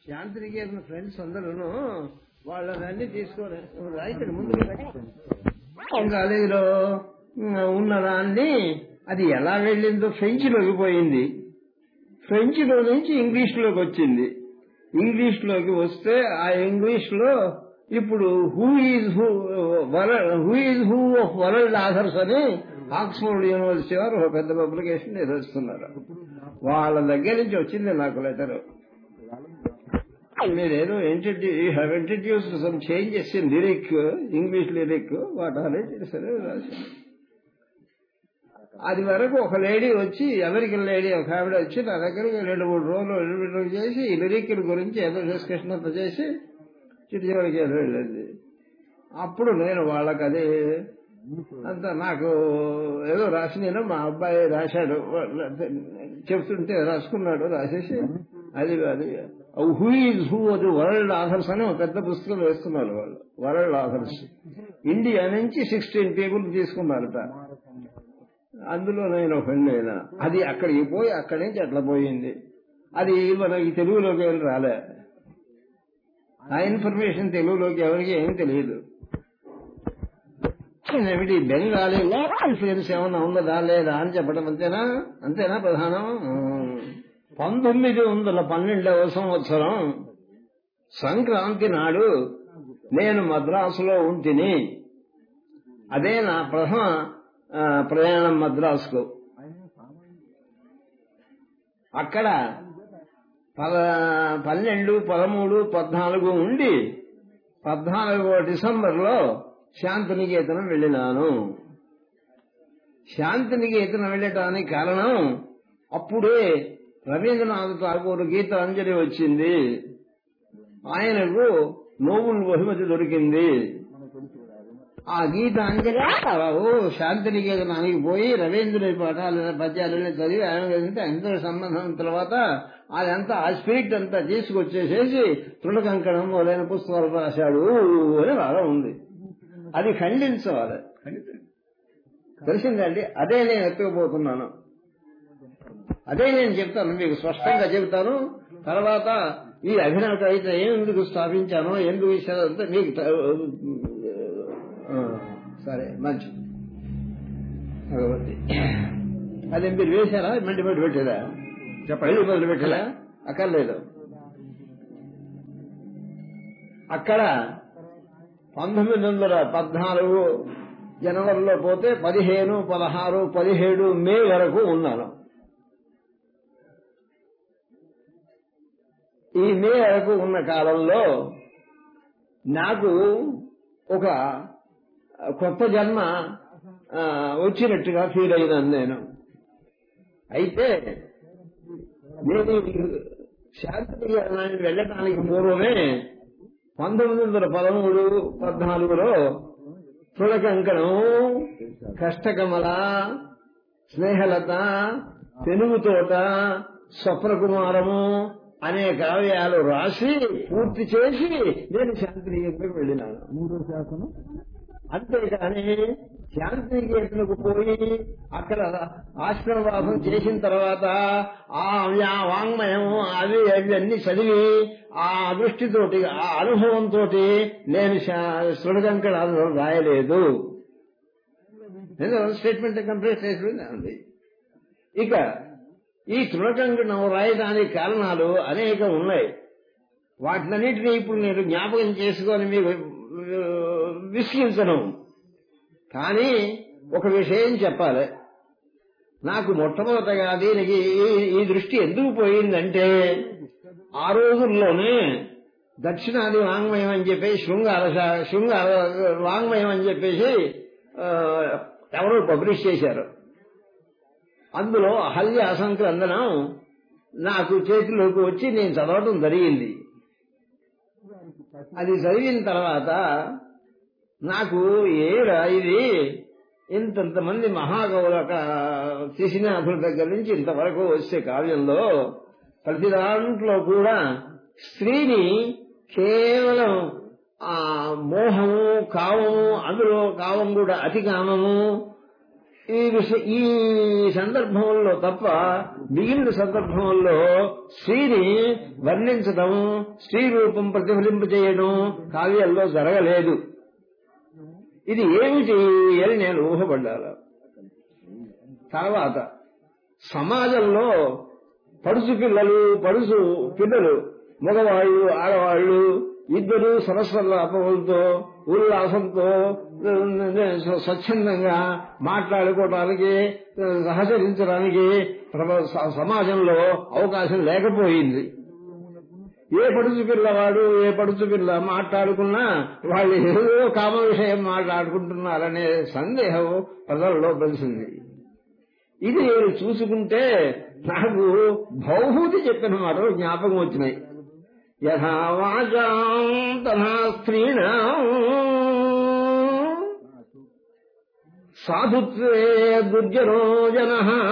శాంతినికేతన friends అందరూ వాళ్ళని తీసుకొని రైతుడు ముందు కాలేజీలో ఉన్న దాన్ని అది ఎలా వెళ్ళిందో ఫ్రెంచ్ లోకి పోయింది ఫ్రెంచ్ లో నుంచి ఇంగ్లీష్ లోకి వచ్చింది ఇంగ్లీష్ లోకి వస్తే ఆ ఇంగ్లీష్ లో ఇప్పుడు who is who who is who of world authors అని ఆక్స్ఫోర్డ్ యూనివర్సిటీ వారు ఒక పెద్ద పబ్లికేషన్ ఎదురుస్తున్నారు వాళ్ళ దగ్గర నుంచి వచ్చింది నాకు లెటర్ మీరేదో ఇంట్రడ్యూ you have introduced some changes in lyric English lyric what are సరే రాశాను అది వరకు ఒక లేడీ వచ్చి అమెరికన్ లేడీ ఒక ఆవిడ వచ్చి నా దగ్గరికి రెండు మూడు రోజులు ఇంటర్వ్యూ చేసి ఈ లిరిక్ గురించి ఏదో డిస్కషన్ అంతా చేసి చిటి చివరికి ఏదో వెళ్ళింది అప్పుడు నేను వాళ్ళకి అది అంత నాకు ఏదో రాసి నేను మా అబ్బాయి రాశాడు చెప్తుంటే రాసుకున్నాడు రాసేసి అది అది హూ ఈజ్ హూ అది వరల్డ్ ఆథర్స్ అని ఒక పెద్ద పుస్తకం వేస్తున్నారు వాళ్ళు వరల్డ్ ఆథర్స్ ఇండియా నుంచి సిక్స్టీన్ పీపుల్ తీసుకున్నారట అందులో నేను ఒకడినైనా అది అక్కడికి పోయి అక్కడి నుంచి అట్లా పోయింది అది మనకి తెలుగులోకి వెళ్ళి రాలే ఆ ఇన్ఫర్మేషన్ తెలుగులోకి ఎవరికి ఏం తెలియదు ఏమిటి బెంగాలీలో ఇన్ఫ్లుయెన్స్ ఏమన్నా ఉన్నదా లేదా అని చెప్పడం అంతేనా అంతేనా ప్రధానం పంతొమ్మిది వందల పన్నెండవ సంవత్సరం సంక్రాంతి నాడు నేను మద్రాసులో ఉంటిని అదే నా ప్రథమ ప్రయాణం మద్రాసుకు అక్కడ పద పన్నెండు పదమూడు పద్నాలుగు ఉండి పద్నాలుగో డిసెంబర్లో శాంతినికేతనం వెళ్ళినాను శాంతినికేతనం వెళ్ళటానికి కారణం అప్పుడే రవీంద్రనాథ్ ఠాగూర్ గీతాంజలి వచ్చింది ఆయనకు నోబుల్ బహుమతి దొరికింది ఆ గీతాంజలి ఓ శాంతినికేతనానికి పోయి రవీంద్రుడి పాఠాలు పద్యాలని చదివి ఆయన ఎంతో సంబంధం తర్వాత అదంతా ఆ స్పిరిట్ అంతా తీసుకొచ్చేసేసి తృణకంకణం మొదలైన పుస్తకాలు రాశాడు అని బాగా ఉంది అది ఖండించవాలి తెలిసిందండి అదే నేను ఎత్తుకుపోతున్నాను అదే నేను చెప్తాను మీకు స్పష్టంగా చెబుతాను తర్వాత ఈ అభినవ కవిత ఎందుకు స్థాపించానో ఎందుకు విషయాలంతా మీకు సరే మంచి భగవతి అది మీరు వేశారా మండి మొదలు పెట్టారా చెప్పండి మొదలు పెట్టారా అక్కర్లేదు అక్కడ పంతొమ్మిది వందల పద్నాలుగు జనవరిలో పోతే పదిహేను పదహారు పదిహేడు మే వరకు ఉన్నాను ఈ మే వరకు ఉన్న కాలంలో నాకు ఒక కొత్త జన్మ వచ్చినట్టుగా ఫీల్ అయినాను నేను అయితే నేను శాంతిని వెళ్ళటానికి పూర్వమే పంతొమ్మిది వందల పదమూడు పద్నాలుగులో తులకంకణం కష్టకమల స్నేహలత తెలుగుతోట స్వప్నకుమారము అనే కావ్యాలు రాసి పూర్తి చేసి నేను శాంతినికేతనకు వెళ్ళినాను మూడో శాసనం అంతేకాని శాంతినికేతనకు పోయి అక్కడ ఆశ్రమవాసం చేసిన తర్వాత ఆ వాంగ్మయం అవి అవి అన్ని చదివి ఆ దృష్టితోటి ఆ అనుభవంతో నేను శృణకంకణాలు రాయలేదు స్టేట్మెంట్ కంప్లీట్ చేసింది ఇక ఈ తృణకంకణం రాయడానికి కారణాలు అనేకం ఉన్నాయి వాటినన్నింటినీ ఇప్పుడు నేను జ్ఞాపకం చేసుకొని మీకు విసిగించను కానీ ఒక విషయం చెప్పాలి నాకు మొట్టమొదటగా దీనికి ఈ దృష్టి ఎందుకు పోయిందంటే ఆ రోజుల్లోనే దక్షిణాది వాంగ్మయం అని చెప్పేసి శృంగార శృంగార వాంగ్మయం అని చెప్పేసి ఎవరో పబ్లిష్ చేశారు అందులో అహల్య అసంక్రందనం నాకు చేతిలోకి వచ్చి నేను చదవటం జరిగింది అది చదివిన తర్వాత నాకు ఏరా ఇది ఇంతంతమంది మహాకవుల శిశినాథుల దగ్గర నుంచి ఇంతవరకు వచ్చే కావ్యంలో ప్రతి దాంట్లో కూడా స్త్రీని కేవలం ఆ మోహము కామము అందులో కామం కూడా అతి కామము ఈ విష ఈ సందర్భంలో తప్ప మిగిలిన సందర్భంలో స్త్రీని వర్ణించడం స్త్రీ రూపం ప్రతిఫలింప చేయడం కావ్యాల్లో జరగలేదు ఇది ఏమిటి అని నేను ఊహపడ్డాను తర్వాత సమాజంలో పడుచు పిల్లలు పడుచు పిల్లలు మగవాళ్ళు ఆడవాళ్ళు ఇద్దరు సరస్వలాపంతో ఉల్లాసంతో స్వచ్ఛందంగా మాట్లాడుకోవడానికి సహచరించడానికి సమాజంలో అవకాశం లేకపోయింది ఏ పడుచు పిల్లవాడు ఏ పడుచు పిల్ల మాట్లాడుకున్నా వాళ్ళు ఏదో కామ విషయం మాట్లాడుకుంటున్నారనే సందేహం ప్రజల్లో తెలిసింది ఇది నేను చూసుకుంటే నాకు బహుమతి చెప్పిన మాటలు జ్ఞాపకం వచ్చినాయి యథా వాచాం తథా స్త్రీణ సాధుత్వే దుర్జనో జన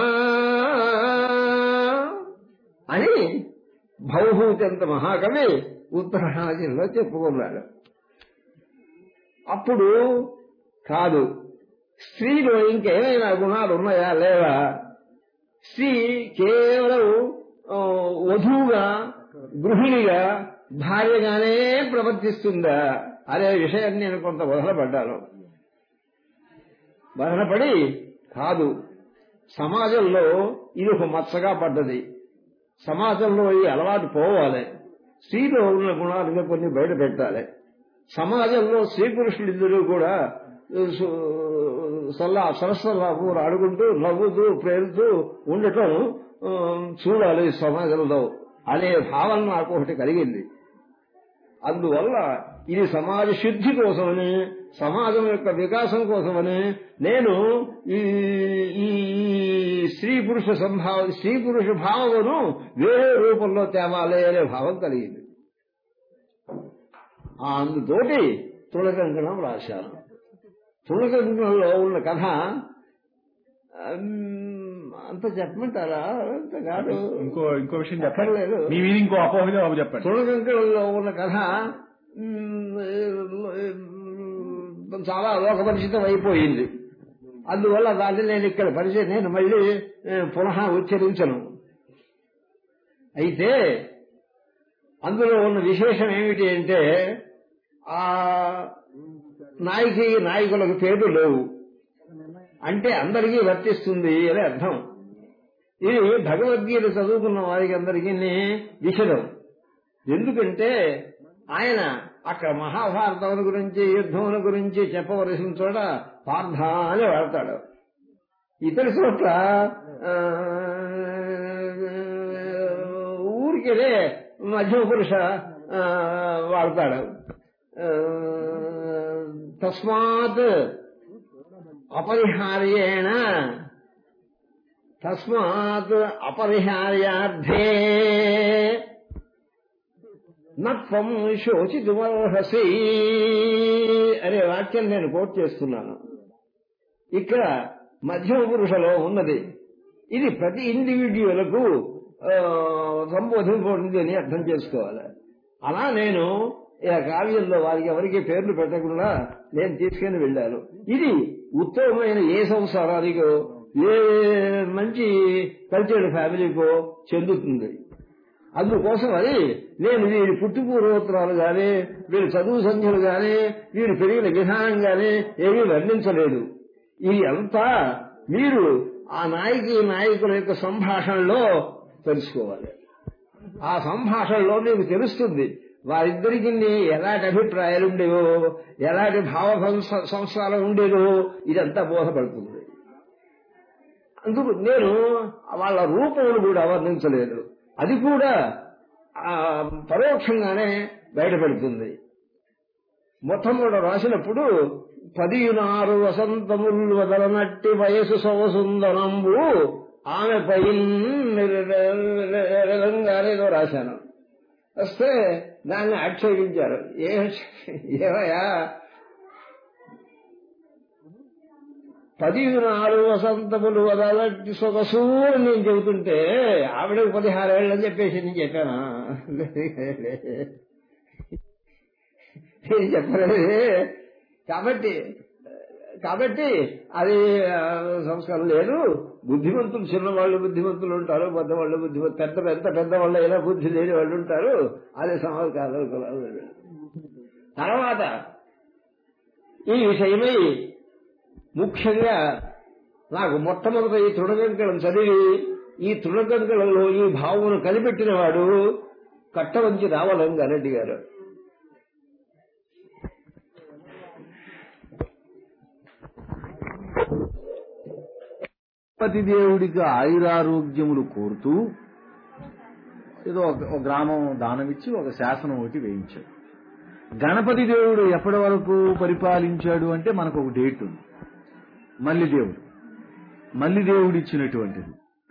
అని భవభూతంత మహాకవి ఉత్తరాదిలో చెప్పుకున్నాడు అప్పుడు కాదు స్త్రీలో ఇంకేమైనా గుణాలు ఉన్నాయా లేవా స్త్రీ కేవలం వధువుగా గృహిణిగా భార్యగానే ప్రవర్తిస్తుందా అనే విషయాన్ని నేను కొంత వదలపడ్డాను వదలపడి కాదు సమాజంలో ఇది ఒక మచ్చగా పడ్డది సమాజంలో ఈ అలవాటు పోవాలి స్త్రీలో ఉన్న గుణాలుగా కొన్ని బయట పెట్టాలి సమాజంలో స్త్రీ పురుషులిద్దరూ కూడా సల్లా సరస్వలాపు ఆడుకుంటూ నవ్వుతూ ప్రేరుతూ ఉండటం చూడాలి సమాజంలో అనే భావన నాకు ఒకటి కలిగింది అందువల్ల ఇది సమాజ శుద్ధి కోసమని సమాజం యొక్క వికాసం కోసమని నేను ఈ ఈ స్త్రీ పురుష సంభావ స్త్రీ పురుష భావమును వేరే రూపంలో తేవాలి అనే భావం కలిగింది అందుతోటి తులకంకణం రాశాను తులకంకణంలో ఉన్న కథ అంత చెప్పమంటారా అంత కాదు ఇంకో ఇంకో విషయం చెప్పలేదు. చెప్పండి మీ మీద ఇంకో అపోహగా చెప్పండి తులకంకణంలో ఉన్న కథ చాలా లోకపరిచితం అయిపోయింది అందువల్ల దాన్ని నేను ఇక్కడ పరిచయం నేను మళ్ళీ పునః ఉచ్చరించను అయితే అందులో ఉన్న విశేషం ఏమిటి అంటే ఆ నాయకి నాయకులకు పేర్లు లేవు అంటే అందరికీ వర్తిస్తుంది అని అర్థం ఇది భగవద్గీత చదువుకున్న వారికి అందరికీ విషదం ఎందుకంటే ఆయన అక్కడ మహాభారతం గురించి యుద్ధముల గురించి చెప్పవలసిన చోట పార్థ అని వాడతాడు ఇతర చోట్ల ఊరికే మధ్యమ పురుష వాడతాడు తస్మాత్ అపరిహార్యేణ తస్మాత్ అపరిహార్యార్థే నత్వం శోచితుమర్హసి అనే వాక్యం నేను కోట్ చేస్తున్నాను ఇక్కడ మధ్యమ పురుషలో ఉన్నది ఇది ప్రతి ఇండివిడ్యువల్కు సంబోధింపబడింది అని అర్థం చేసుకోవాలి అలా నేను ఇలా కావ్యంలో వారికి ఎవరికి పేర్లు పెట్టకుండా నేను తీసుకుని వెళ్ళాను ఇది ఉత్తమమైన ఏ సంసారానికో ఏ మంచి కల్చర్డ్ ఫ్యామిలీకో చెందుతుంది అందుకోసం అది నేను వీరి పుట్టుపూర్వోత్తరాలు గాని వీరి చదువు సంఖ్యలు గాని వీరు పెరిగిన విధానం గాని ఏమీ వర్ణించలేదు ఇది అంతా మీరు ఆ నాయకి నాయకుల యొక్క సంభాషణలో తెలుసుకోవాలి ఆ సంభాషణలో మీకు తెలుస్తుంది వారిద్దరికి ఎలాంటి అభిప్రాయాలు ఉండేవో ఎలాంటి భావ సంస్కారం ఉండేదో ఇదంతా బోధపడుతుంది అందుకు నేను వాళ్ళ రూపములు కూడా వర్ణించలేదు అది కూడా పరోక్షంగానే బయటపెడుతుంది మొట్టమొదట రాసినప్పుడు పదినారు వసంతములు వదలనట్టి వయసు సవసుందరంబు ఆమె పైగానేదో రాశాను వస్తే దాన్ని ఆక్షేపించారు ఏ ఏమయ్యా పదినారు వసంతములు వదలట్టి సొగసు అని నేను చెబుతుంటే ఆవిడకు పదిహారేళ్ళు అని చెప్పేసి నేను చెప్పానా నేను చెప్పలేదు కాబట్టి కాబట్టి అది ఆ, సంస్కారం లేదు బుద్ధిమంతులు చిన్నవాళ్ళు బుద్ధిమంతులు ఉంటారు పెద్దవాళ్ళు బుద్ధిమంతులు పెద్ద పెద్ద పెద్దవాళ్ళు ఎలా బుద్ధి లేని వాళ్ళు ఉంటారు అదే సంస్కారాలు కులాలు. తర్వాత ఈ విషయమై ముఖ్యంగా నాకు మొట్టమొదట ఈ తృణకంకణం చదివి ఈ తృణకంకణంలో ఈ భావమును కనిపెట్టిన వాడు కట్టవంచి రావలంగారెడ్డి గారు గణపతి దేవుడికి ఆయురారోగ్యములు కోరుతూ ఏదో ఒక ఒక గ్రామం దానం ఇచ్చి ఒక శాసనం ఒకటి వేయించాడు గణపతి దేవుడు ఎప్పటి వరకు పరిపాలించాడు అంటే మనకు ఒక డేట్ ఉంది మల్లి దేవుడు మల్లి దేవుడు ఇచ్చినటువంటిది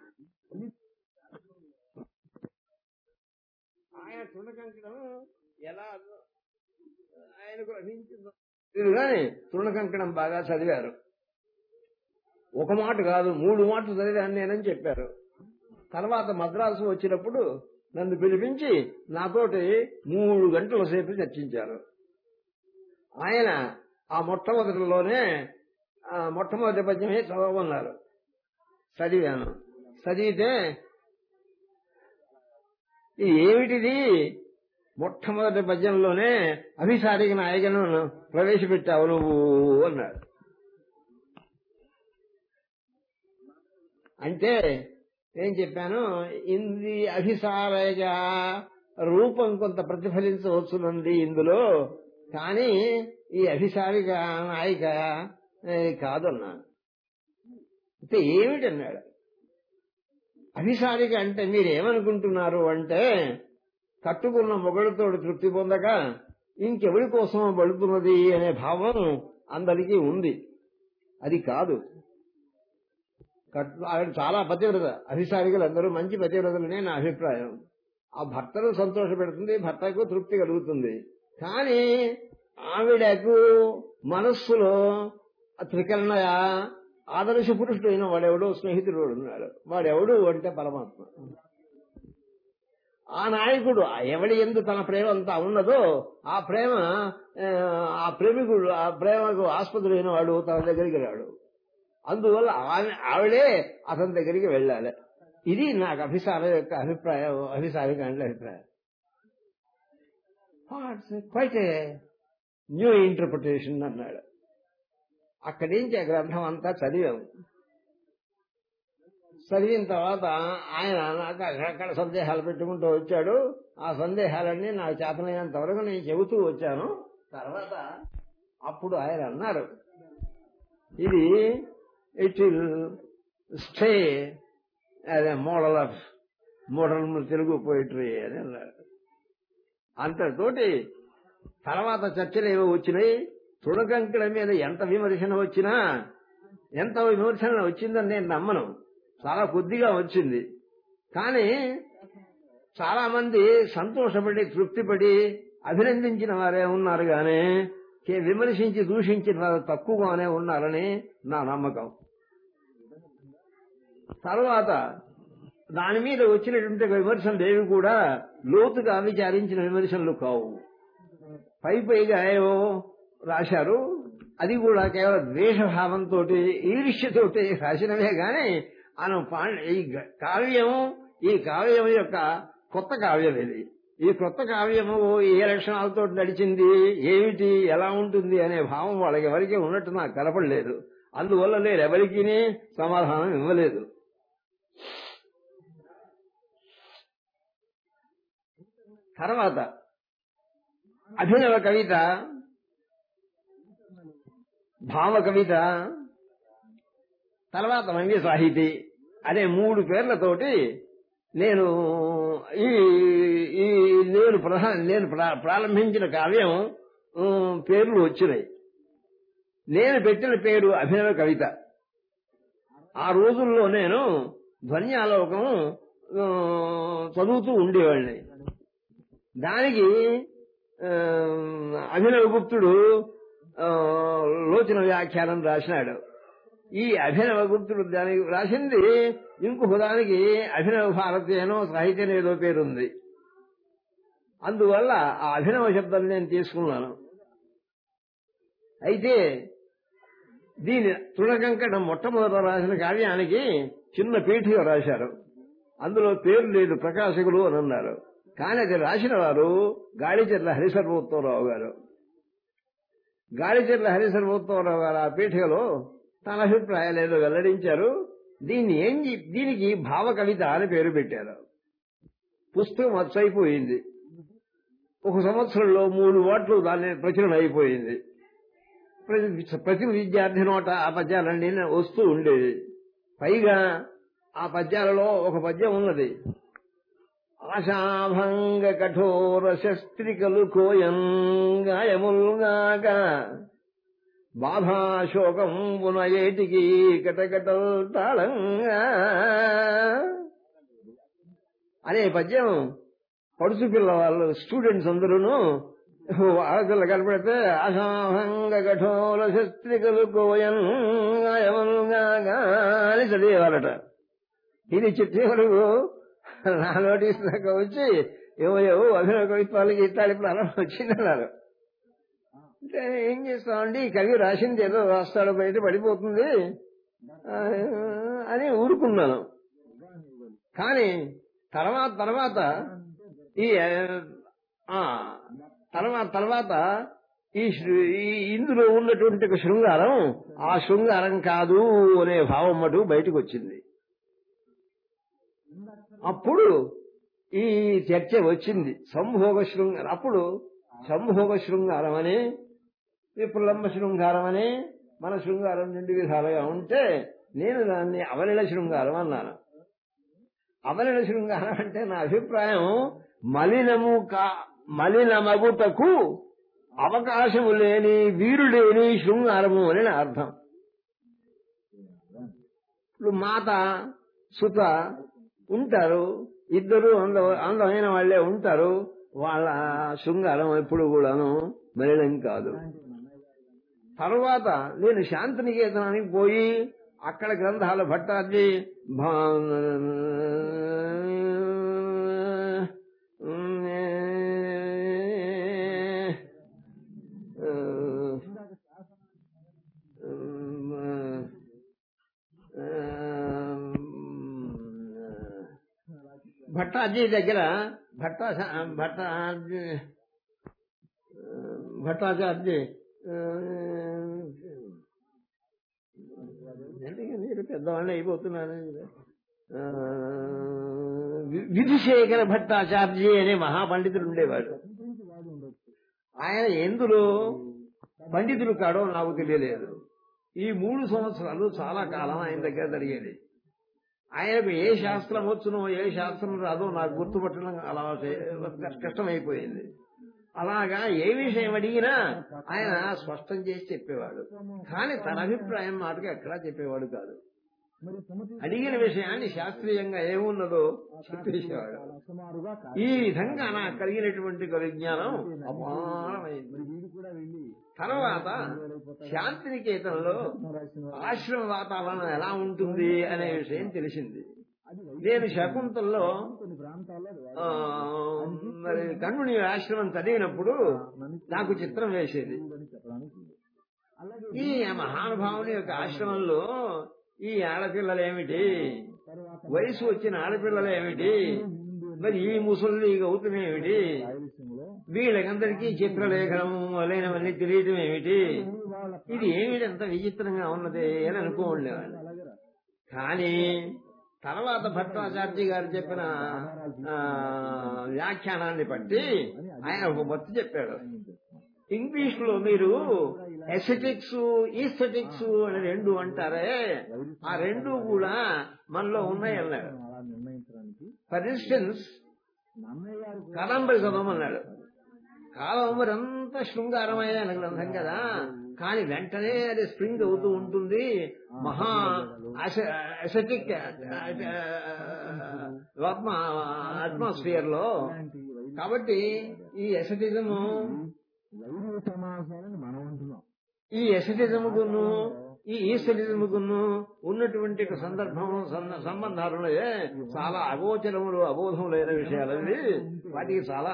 ఆయన తృణకంకణం ఎలా ఆయనకు లభించిందో తెలియదు కానీ తృణకంకణం బాగా చదివారు ఒక మాట కాదు మూడు మాటలు చదివాను నేనని చెప్పారు తర్వాత మద్రాసు వచ్చినప్పుడు నన్ను పిలిపించి నాతోటి మూడు గంటల సేపు చర్చించారు ఆయన ఆ మొట్టమొదటిలోనే ఆ మొట్టమొదటి పద్యమే చదవమన్నారు చదివాను చదివితే ఇది ఏమిటిది మొట్టమొదటి పద్యంలోనే అభిసారికి నాయకును ప్రవేశపెట్టావు నువ్వు అన్నాడు అంటే నేను చెప్పాను ఇంది అభిసారగా రూపం కొంత ప్రతిఫలించవచ్చునంది ఇందులో కానీ ఈ అభిసారిక నాయిక ఏ, కాదన్నాను అంటే ఏమిటన్నాడు అభిసారిక అంటే మీరేమనుకుంటున్నారు అంటే కట్టుకున్న మొగడుతో తృప్తి పొందక ఇంకెవరి కోసం పడుతున్నది అనే భావం అందరికీ ఉంది అది కాదు కట్టు ఆవిడ చాలా పతివ్రత అభిసారికలు అందరూ మంచి పతివ్రతలనే నా అభిప్రాయం ఆ భర్తను సంతోష పెడుతుంది భర్తకు తృప్తి కలుగుతుంది కానీ ఆవిడకు మనస్సులో త్రికరణయ ఆదర్శ పురుషుడు అయిన వాడెవడో స్నేహితుడు ఉన్నాడు వాడెవడు అంటే పరమాత్మ ఆ నాయకుడు ఆ ఎవడి ఎందు తన ప్రేమ అంతా ఉన్నదో ఆ ప్రేమ ఆ, ఆ ప్రేమికుడు ఆ ప్రేమకు ఆస్పదుడైన వాడు తన దగ్గరికి రాడు అందువల్ల ఆమె ఆవిడే అతని దగ్గరికి వెళ్ళాలి ఇది నాకు అభిసార యొక్క అభిప్రాయం అభిసారిక అంటే అభిప్రాయం క్వైట్ న్యూ ఇంటర్ప్రిటేషన్ అన్నాడు అక్కడి నుంచి ఆ గ్రంథం అంతా చదివాము చదివిన తర్వాత ఆయన నాకు అక్కడక్కడ సందేహాలు పెట్టుకుంటూ వచ్చాడు ఆ సందేహాలన్నీ నాకు చేతనైనంత వరకు నేను చెబుతూ వచ్చాను తర్వాత అప్పుడు ఆయన అన్నారు ఇది it will stay as a model of model Telugu poetry అని అన్నారు అంతటితోటి తర్వాత చర్చలు ఏవో వచ్చినాయి తుడకంకుల మీద ఎంత విమర్శన వచ్చినా ఎంత విమర్శన వచ్చిందని నేను నమ్మను చాలా కొద్దిగా వచ్చింది కానీ చాలా మంది సంతోషపడి తృప్తిపడి అభినందించిన వారే ఉన్నారు గాని కే- విమర్శించి దూషించిన వారు తక్కువగానే ఉన్నారని నా నమ్మకం తర్వాత దాని మీద వచ్చినటువంటి విమర్శలు ఏవి కూడా లోతుగా విచారించిన విమర్శలు కావు పై పైగా ఏవో రాశారు అది కూడా కేవలం ద్వేషభావంతో ఈర్ష్యతోటి రాసినవే గాని మనం పా- ఈ గ- కావ్యం ఈ కావ్యం యొక్క కొత్త కావ్యం ఇది ఈ కొత్త కావ్యము ఏ లక్షణాలతో నడిచింది ఏమిటి ఎలా ఉంటుంది అనే భావం వాళ్ళకి ఎవరికీ ఉన్నట్టు నాకు కనపడలేదు అందువల్ల నేను ఎవరికి సమాధానం ఇవ్వలేదు తర్వాత అభినవ కవిత భావ కవిత తర్వాత మంగి సాహితీ అనే మూడు పేర్లతోటి నేను ఈ ఈ నేను ప్రధాన నేను ప్రా- ప్రారంభించిన కావ్యం ఉమ్, పేర్లు వచ్చినాయి నేను పెట్టిన పేరు అభినవ కవిత ఆ రోజుల్లో నేను ధ్వన్యాలోకం ఉమ్, చదువుతూ ఉండేవాడిని దానికి ఆ, అభినవ గుప్తుడు ఆ, లోచన వ్యాఖ్యానం రాసినాడు ఈ అభినవ గుప్తుడు దానికి రాసింది ఇంకొక దానికి అభినవ భారతి అనో సాహిత్యం ఏదో పేరుంది అందువల్ల ఆ అభినవ శబ్దం నేను తీసుకున్నాను అయితే దీని తృణకంకణం మొట్టమొదట రాసిన కావ్యానికి చిన్న పీఠిక రాశారు అందులో పేరు లేదు ప్రకాశకులు అని అన్నారు కానీ అది రాసిన వారు గాడిచెర్ల హరిసర్వోత్తమరావు గారు గాడిచెర్ల హరిసర్వోత్తమరావు గారు ఆ పీఠికలో తన అభిప్రాయాలు ఏదో వెల్లడించారు దీన్ని ఏం చే- దీనికి భావ కవిత అని పేరు పెట్టారు పుస్తకం అచ్చైపోయింది ఒక సంవత్సరంలో మూడు ఓట్లు దాన్ని ప్రచురణ అయిపోయింది ప్రతి ప్రతి విద్యార్థి నోట ఆ పద్యాలన్నీ వస్తూ ఉండేది పైగా ఆ పద్యాలలో ఒక పద్యం ఉన్నది ఆశాభంగ కఠోర శస్త్రికలు కోయంగాయముల్గాక బాధాశోకం పునయేటికి కటకటల్ తాళంగా అనే పద్యం పడుచు పిల్లవాళ్ళు స్టూడెంట్స్ అందరూను ఆడపిల్ల కనపడితే అసాభంగ కఠోర శస్త్రికలు కోయన్గాయములుగా అని చదివేవారట ఇది చిట్టి వరకు నా నోటీస్ దాకా వచ్చి ఏవో ఏవో అభినవ కవిత్వాలకి ఇట్టాలి ప్రారంభం వచ్చిందన్నారు అంటే ఏం చేస్తామండి ఈ కవి రాసింది ఏదో రాస్తాడు బయట పడిపోతుంది ఆ, అని ఊరుకున్నాను కానీ తర్వాత తర్వాత ఈ ఆ, తర్వాత తర్వాత ఈ శృ- ఈ ఇందులో ఉన్నటువంటి ఒక శృంగారం ఆ శృంగారం కాదు అనే భావం మటు బయటకు వచ్చింది అప్పుడు ఈ చర్చ వచ్చింది సంభోగ శృంగారం అప్పుడు సంభోగ శృంగారం అని విప్లంబ శృంగారం అని మన శృంగారం రెండు విధాలుగా ఉంటే నేను దాన్ని అవనిల శృంగారం అన్నాను అవనిల శృంగారం అంటే నా అభిప్రాయం మలినము కా మలినమగుటకు అవకాశము లేని వీరు లేని శృంగారము అని నా అర్థం ఇప్పుడు మాత సుత ఉంటారు ఇద్దరు అంద అందమైన వాళ్ళే ఉంటారు వాళ్ళ శృంగారం ఎప్పుడు కూడాను మలినం కాదు తర్వాత నేను శాంతినికేతనానికి పోయి అక్కడ గ్రంథాల భట్టాది భట్టాజీ దగ్గర భట్టా భట్టా భట్టాచార్జీ ఎందుకు మీరు పెద్దవాళ్ళని అయిపోతున్నారు ఆ, వి- విధిశేఖర భట్టాచార్జీ అనే మహాపండితుడు ఉండేవాడు ఆయన ఎందులో పండితుడు కాడో నాకు తెలియలేదు ఈ మూడు సంవత్సరాలు చాలా కాలం ఆయన దగ్గర జరిగేది ఆయనకు ఏ శాస్త్రం వచ్చునో ఏ శాస్త్రం రాదో నాకు గుర్తుపట్టడం అలా చే- కష్టమైపోయింది అలాగా ఏ విషయం అడిగినా ఆయన స్పష్టం చేసి చెప్పేవాడు కానీ తన అభిప్రాయం మాటగా ఎక్కడా చెప్పేవాడు కాదు అడిగిన విషయాన్ని శాస్త్రీయంగా ఏమున్నదో చెప్పేసేవాడు ఈ విధంగా నాకు కలిగినటువంటి ఒక విజ్ఞానం అపారమైంది తర్వాత శాంతినికేతనంలో ఆశ్రమ వాతావరణం ఎలా ఉంటుంది అనే విషయం తెలిసింది నేను శకుంతల్లో ఆ, మరి కన్నుని ఆశ్రమం చదివినప్పుడు నాకు చిత్రం వేసేది ఈ మహానుభావుని యొక్క ఆశ్రమంలో ఈ ఆడపిల్లలు ఏమిటి వయసు వచ్చిన ఆడపిల్లలు ఏమిటి మరి ఈ ముసలి గౌతం ఏమిటి వీళ్ళకందరికీ చిత్రలేఖనం మొదలైనవన్నీ తెలియటం ఏమిటి ఇది ఏమిటి అంత విచిత్రంగా ఉన్నది అని అనుకోండేవాడిని కానీ తర్వాత భట్టాచార్య గారు చెప్పిన ఆ, వ్యాఖ్యానాన్ని బట్టి ఆయన ఒక బొత్తు చెప్పాడు ఇంగ్లీష్ లో మీరు ఎసెటిక్స్ ఈస్థెటిక్స్ అని రెండు అంటారే ఆ రెండు కూడా మనలో ఉన్నాయి అన్నాడు ఫర్ ఇన్స్టెన్స్ కాదంబరి చదవమన్నాడు కాదంబరి అంతా శృంగారమైన గ్రంథం కదా కానీ వెంటనే అది స్ప్రింగ్ అవుతూ ఉంటుంది మహా అసెటిక్ అట్మాస్ఫియర్ లో కాబట్టి ఈ ఎసటిజము సమాసాలని మనం అంటున్నాం ఈ ఎసటిజముకును ఈ ఈస్టరిజముకును ఉన్నటువంటి ఒక సందర్భం సంద- సంబంధాలున్నాయే చాలా అగోచరములు అబోధములైన విషయాలవి వాటికి చాలా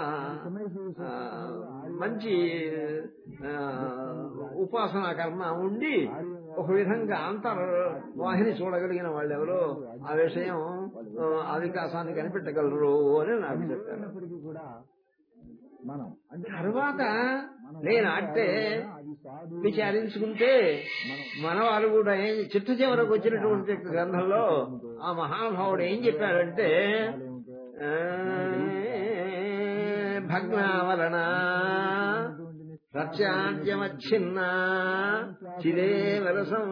ఆ, మంచి ఆ, ఉపాసనా కర్మ ఉండి ఒక విధంగా అంతర్ వాహిని చూడగలిగిన వాళ్ళు ఎవరు ఆ విషయం ఆ, ఆ వికాసాన్ని కనిపెట్టగలరు అని నాకు చెప్పారు అయినప్పటికీ కూడా మనం అంటే తర్వాత నేను అంటే అది సాధు విచారించుకుంటే మన వారు కూడా ఏం చిట్ట చివరకు వచ్చినటువంటి యొక్క గ్రంథంలో ఆ మహానుభావుడు ఏం చెప్పాడంటే ఆ, భగ్నావరణ రత్యాద్యమచ్ఛిన్న చిదేవరసం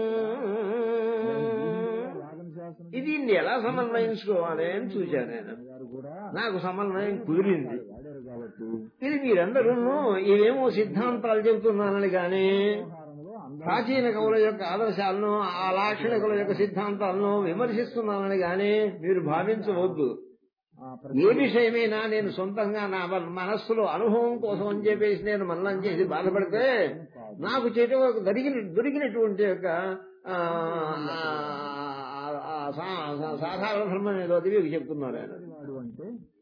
యాగం శాసనం ఇది దీన్ని ఎలా సమన్వయించుకోవాలి అని చూశాను నేను గారు కూడా నాకు సమన్వయం కుదిరింది వాడారు కాబట్టి ఇది మీరందరూ ఇవేమో సిద్ధాంతాలు చెబుతున్నానని కానీ వ్యవహారంలో అందరూ ప్రాచీన కవుల యొక్క ఆదర్శాలను ఆ లాక్షణికుల యొక్క సిద్ధాంతాలను విమర్శిస్తున్నానని గాని మీరు భావించవద్దు ఆ ఏ విషయమైనా నేను సొంతంగా నా మన- మనస్సులో అనుభవం కోసం అని చెప్పేసి నేను మననం చేసి బాధపడితే నాకు చేతి దొరికిన దొరికినటువంటి యొక్క ఆ, ఆ, ఆ, సా- సా- సాధారణ ధర్మం ఏదో అది మీకు చెప్తున్నారు ఆయన వాడు అంటే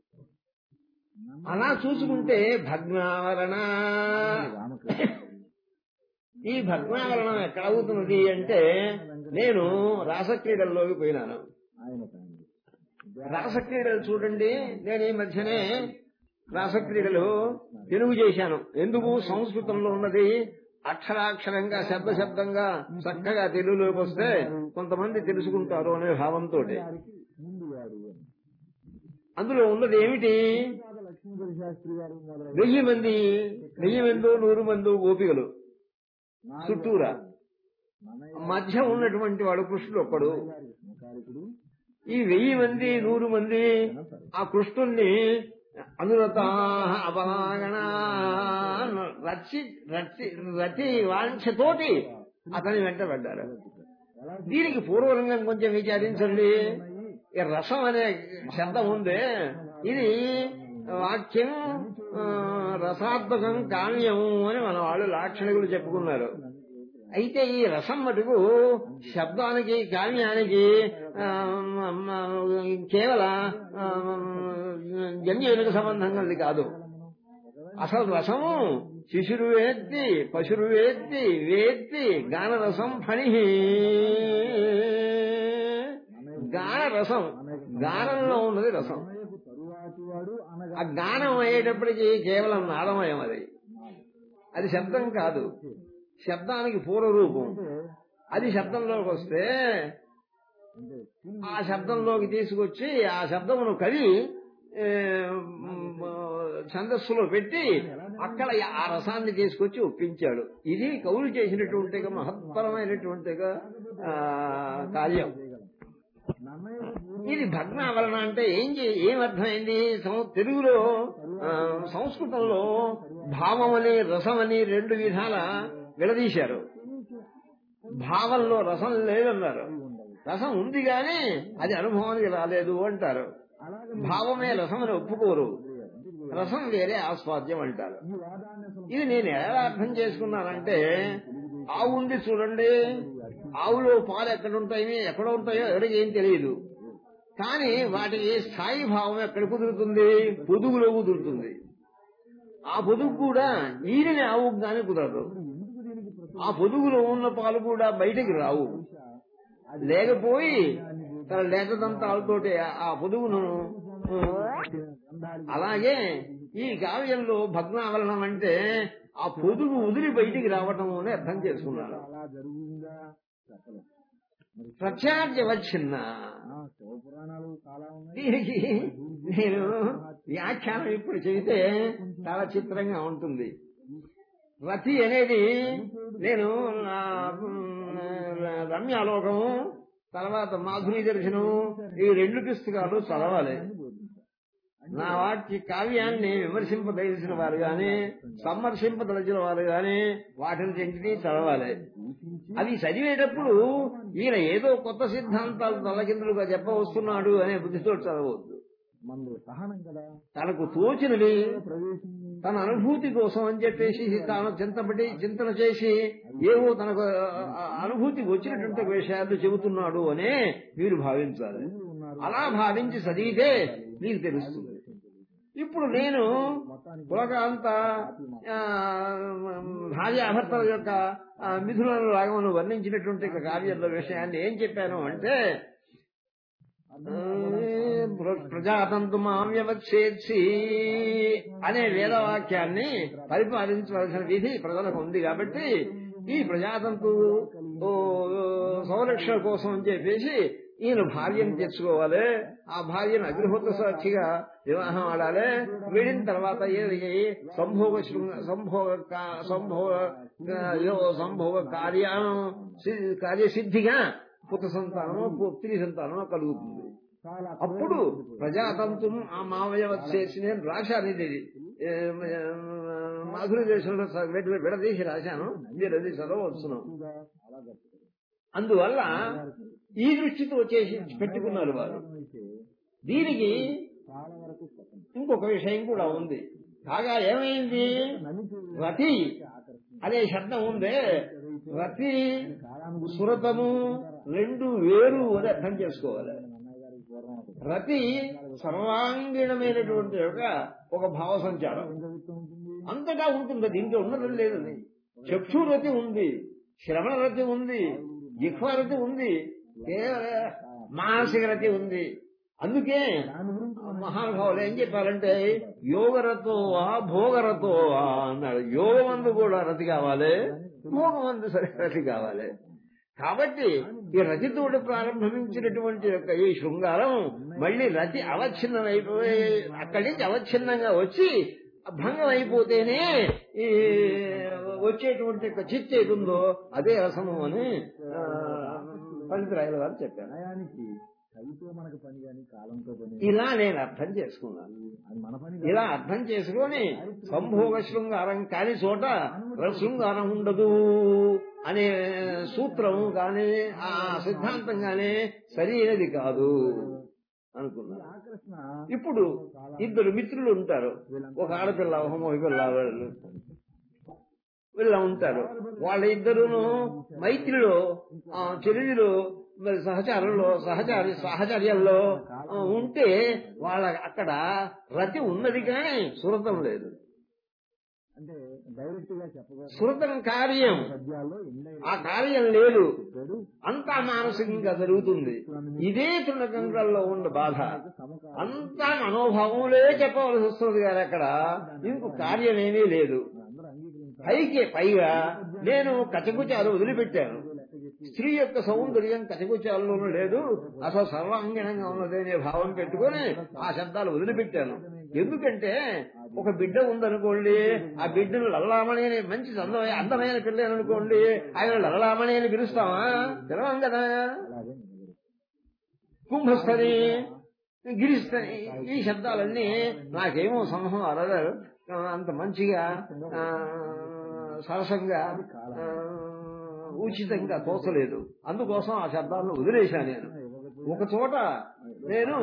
అలా చూసుకుంటే భగ్నావరణ రామకృష్ణ ఈ భగ్నావరణం ఎక్కడ అవుతున్నది అంటే నేను రాసక్రీడల్లోకి పోయినాను ఆయన తండ్రి రాసక్రీడలు చూడండి నేను ఈ మధ్యనే రాసక్రీడలు తెలుగు చేశాను ఎందుకు సంస్కృతంలో ఉన్నది అక్షరాక్షరంగా శబ్ద శబ్దంగా చక్కగా తెలుగులోకి వస్తే కొంతమంది తెలుసుకుంటారు అనే భావంతో గారికి ముందు వాడు అని అందులో ఉన్నది ఏమిటి పాద లక్ష్మీపతి శాస్త్రి గారు మొదలైన వెయ్యి మంది వెయ్యి మందో నూరు మందో గోపికలు చుట్టూరా నన్నయ్య మధ్య ఉన్నటువంటి వాడు కృష్ణుడు ఒక్కడు గారి సమకాలికుడు ఈ వెయ్యి మంది నూరు మంది ఆ కృష్ణుణ్ణి అనురత అపరాగణ రచి రచి రతి వాంఛతోటి అతని వెంట పడ్డారు ఎలా దీనికి పూర్వరంగం కొంచెం విచారించండి ఈ రసం అనే శబ్దం ఉందే ఇది వాక్యం ఆ, రసాత్మకం కావ్యం అని మన వాళ్ళు లాక్షణికులు చెప్పుకున్నారు అయితే ఈ రసం మటుకు శబ్దానికి కావ్యానికి ఆ, కేవల ఆ, జన్యునికి సంబంధం కలిగి కాదు అసలు రసము శిశురు వేత్తి పశురు వేత్తి వేత్తి గానరసం ఫణి గానరసం గానంలో ఉన్నది రసం నన్నయ్యకు తరువాతి వాడు అనగా ఆ గానం అయ్యేటప్పటికి కేవలం నాదమయం అది అది శబ్దం కాదు శబ్దానికి పూర్వరూపం అది శబ్దంలోకి వస్తే అంటే ఆ శబ్దంలోకి తీసుకొచ్చి ఆ శబ్దమును కవి ఏ, మ్, ఛందస్సులో పెట్టి అక్కడ ఆ రసాన్ని తీసుకొచ్చి ఒప్పించాడు ఇది కవులు చేసినటువంటి ఒక మహత్తరమైనటువంటి ఒక, ఆ, కార్యం నన్నయ్యకు పూర్వ ఇది భగ్నావరణ అంటే ఏం చే- ఏం అర్థమైంది సం- తెలుగులో ఆ, సంస్కృతంలో భావమని రసమని రెండు విధాల విడదీశారు భావంలో రసం లేదన్నారు రసం ఉంది కానీ అది అనుభవానికి రాలేదు అంటారు అలాగే భావమే రసం అని ఒప్పుకోరు రసం వేరే ఆస్వాద్యం అంటారు ఈ వాదాన్ని అసలు ఇది నేను ఎలా అర్థం చేసుకున్నానంటే ఆవు ఉంది చూడండి ఆవులో పాలు ఎక్కడ ఉంటాయి ఎక్కడ ఉంటాయో ఎవరికి ఏం తెలియదు కానీ వాటికి స్థాయి భావం ఎక్కడ కుదురుతుంది పొదుగులో కుదురుతుంది ఆ పొదుగు కూడా ఈరిని ఆవుకు కానీ కుదరదు ఎందుకు దీనికి ప్రతి ఆ పొదుగులో ఉన్న పాలు కూడా బయటికి రావు లేకపోయి తన లేత దంతాలతోటి ఆ పొదుగును ఆ, గ్రంథాలు అలాగే ఈ కావ్యంలో భగ్నావరణం అంటే ఆ పొదుగు ఉదిరి బయటికి రావటం అని అర్థం చేసుకున్నాను అలా జరుగుతుందా చెప్పలేదు మరి ప్రత్యార్జవచ్ఛిన్న ఆ, శివపురాణాలు చాలా ఉన్నాయి దీనికి నేను వ్యాఖ్యానం ఇప్పుడు చెబితే చాలా చిత్రంగా ఉంటుంది రతి అనేది నేను ఆ, రమ్యాలోకము తర్వాత మాధురి దర్శనం ఈ రెండు పుస్తకాలు చదవాలి నా వాటి కావ్యాన్ని విమర్శింపదలిచిన వారు గాని సంమర్శింపదలిచిన వారు గాని వాటిని రెంటినీ చదవాలి అవి చదివేటప్పుడు ఈయన ఏదో కొత్త సిద్ధాంతాలు తలకిందులుగా చెప్పవస్తున్నాడు అనే బుద్ధితో చదవద్దు మనలో సహనం కదా తనకు తోచినవి ప్రవేశం తన అనుభూతి కోసం అని చెప్పేసి తాను చింతపడి చింతన చేసి ఏవో తనకు ఆ, అనుభూతి వచ్చినటువంటి విషయాలు చెబుతున్నాడు అనే మీరు భావించాలి ఉన్నారు అలా భావించి చదివితే మీకు తెలుస్తుంది ఇప్పుడు నేను పులకాంత ఆ, భార్యాభర్తల యొక్క ఆ, మిథులను రాగమును వర్ణించినటువంటి ఒక కార్యంలో విషయాన్ని ఏం చెప్పాను అంటే ఆ, ప్ర- ప్రజాతంతు మావ్యవచ్చేర్చి అనే వేదవాక్యాన్ని పరిపాలించవలసిన విధి ప్రజలకు ఉంది కాబట్టి ఈ ప్రజాతంతు ఓ, సంరక్షణ కోసం అని చెప్పేసి ఈయన భార్యను తెచ్చుకోవాలి ఆ భార్యను అగ్నిహోత్ర సాక్షిగా వివాహం ఆడాలి వీడిన తర్వాత ఏది సంభోగ శృంగ- సంభోగ కా- సంభోగ యో సంభోగ కార్యం సి- కార్యసిద్ధిగా పుత్ర సంతానము పుత్రి సంతానము కలుగుతుంది అప్పుడు ప్రజాతంతు ఆ మావయ వచ్చేసి నేను రాశాను ఇది ఏ, మాధురి దేశంలో స- విడ- విడదీసి రాశాను మీరు అది చదవచ్చును అందువల్ల ఈ దృష్టితో చేసి పెట్టుకున్నారు వారు దీనికి ఇంకొక విషయం కూడా ఉంది కాగా ఏమైంది రతి అనే శబ్దం ఉందే రతి సురతము రెండు వేరు అని అర్థం చేసుకోవాలి రతి సర్వాంగీణమైనటువంటి ఒక ఒక భావ సంచారం అంతటా ఉంటుంది దీంట్లో ఉన్నది లేదు చక్షురతి ఉంది శ్రవణ రతి ఉంది జిహ్వరతి ఉంది కేవల మానసిక రతి ఉంది అందుకే మహానుభావులు ఏం చెప్పారంటే యోగరతోవా భోగరతోవా అన్నాడు యోగమందు కూడా రతి కావాలి భోగమందు సరే రతి కావాలి కాబట్టి ఈ రతితోడు ప్రారంభించినటువంటి యొక్క ఈ శృంగారం మళ్ళీ రతి అవచ్ఛిన్నం అయిపోయి అక్కడి నుంచి అవచ్ఛిన్నంగా వచ్చి భంగం అయిపోతేనే ఈ వచ్చేటువంటి యొక్క చిత్ ఏది ఉందో అదే రసము అని ఆ, పండితురాయల వారు చెప్పారు సమయానికి కవితో మనకు పని కానీ కాలంతో పని ఇలా నేను అర్థం చేసుకున్నాను అది మన పని ఇలా అర్థం చేసుకొని సంభోగ శృంగారం కాని చోట శృంగారం ఉండదు అనే సూత్రం గాని ఆ సిద్ధాంతం గాని సరైనది కాదు అనుకున్నాను ఆకర్షణ ఇప్పుడు ఇద్దరు మిత్రులు ఉంటారు ఒక ఆడపిల్ల ఒక మగపిల్ల వాళ్ళు వీళ్ళ ఉంటారు వాళ్ళ ఇద్దరును మైత్రిలో ఆ, చెరువులో మరి సహచారంలో సహచారి సహచర్యంలో ఆ, ఉంటే వాళ్ళ అక్కడ రతి ఉన్నది కానీ సురతం లేదు అంటే డైరెక్ట్ గా చెప్పగల సురతం కార్యం పద్యాల్లో ఇండైరెక్ట్ ఆ కార్యం లేదు చెప్పాడు అంతా మానసికంగా జరుగుతుంది ఇదే తృణకండ్రల్లో ఉన్న బాధ సమకాలం అంతా మనోభావంలే చెప్పవలసి వస్తుంది కానీ అక్కడ ఇంకో కార్యమేమీ లేదు అందరూ అంగీకరించాలి పైకి పైగా నేను కచకుచాలు వదిలిపెట్టాను స్త్రీ యొక్క సౌందర్యం కచకుచాల్లోనూ లేదు అసలు సర్వాంగీణంగా ఉన్నది అనే భావం పెట్టుకొని ఆ శబ్దాలు వదిలిపెట్టాను ఎందుకంటే ఒక బిడ్డ ఉందనుకోండి ఆ బిడ్డను లల్లామణి అని మంచి అందమైన అందమైన పిల్లని అనుకోండి ఆయన లల్లామణి అని పిలుస్తామా పిలవం కదా అలాగే నిలబడి. కుంభస్థని గిరిస్థని ఈ శబ్దాలన్నీ నాకేమో సమూహం అరగదు అంత మంచిగా ఆ, సరసంగా ఆ, ఉచితంగా తోచలేదు అందుకోసం ఆ శబ్దాలను వదిలేశాను నేను ఒక చోట నేను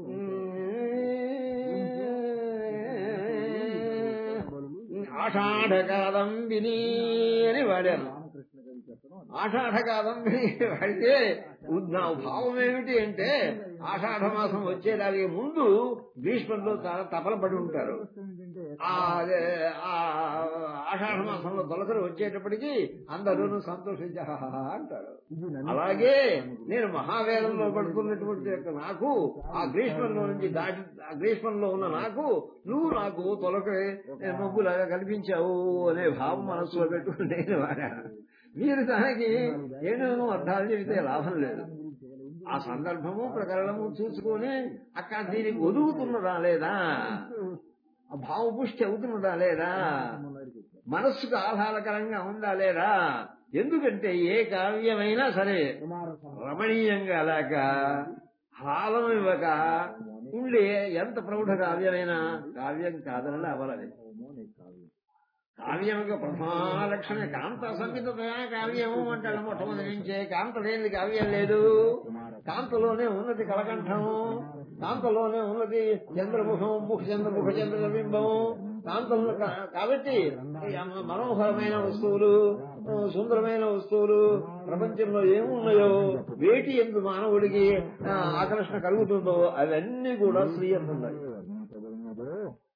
ఆషాఢకాదంబిని అని వాడాను రామకృష్ణ గారు చెప్పడం ఆషాఢకాదంబిని వాడితే నా భావం ఏమిటి అంటే ఆషాఢ మాసం వచ్చేదానికి ముందు భీష్మంలో చాలా తపన పడి ఉంటారు ఏంటంటే ఆ అదే, ఆ ఆషాఢ మాసంలో తొలకలు వచ్చేటప్పటికి అందరూ సంతోషించ అంటారు ఇది నన్ను అలాగే నేను మహావేదంలో పడుతున్నటువంటి యొక్క నాకు ఆ గ్రీష్మంలో నుంచి దాటి ఆ గ్రీష్మంలో ఉన్న నాకు నువ్వు నాకు తొలక మబ్బులాగా కనిపించావు అనే భావం మనసులో పెట్టుకుని నేను వాడాను మీరు దానికి ఏమేమో అర్థాలు చెబితే లాభం లేదు ఆ సందర్భము ప్రకరణము చూసుకొని అక్కడ దీనికి ఒదుగుతున్నదా లేదా ఆ భావపుష్టి అవుతున్నదా లేదా మనస్సుకు ఆహ్లాదకరంగా ఉందా లేదా ఎందుకంటే ఏ కావ్యమైనా సరే రమణీయంగా లేక హాలం ఇవ్వక ఉండే ఎంత ప్రౌఢ కావ్యమైనా కావ్యం కాదని అవలది కావ్యం యొక్క ప్రధాన లక్షణ కాంత సంగీత కావ్యము అంటాడు మొట్టమొదటి నుంచే కాంత లేనిది కావ్యం లేదు కాంతలోనే ఉన్నది కలకంఠము కాంతలోనే ఉన్నది చంద్రముఖం ముఖ చంద్రముఖ చంద్రబింబము కాంతంలో కా- కాబట్టి ఈ అమ- మనోహరమైన వస్తువులు ఆ, సుందరమైన వస్తువులు ప్రపంచంలో ఏమున్నాయో వేటి ఎందు మానవుడికి ఆ, ఆకర్షణ కలుగుతుందో అవన్నీ కూడా స్త్రీ ఉన్నాయి ప్రబలమైనదో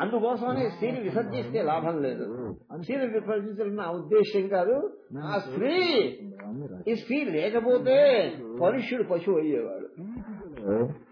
అందుకోసమని స్త్రీని విసర్జిస్తే లాభం లేదు స్త్రీని విసర్జించడం నా ఉద్దేశం కాదు ఆ స్త్రీ ఈ స్త్రీ లేకపోతే మనుష్యుడు పశువు అయ్యేవాడు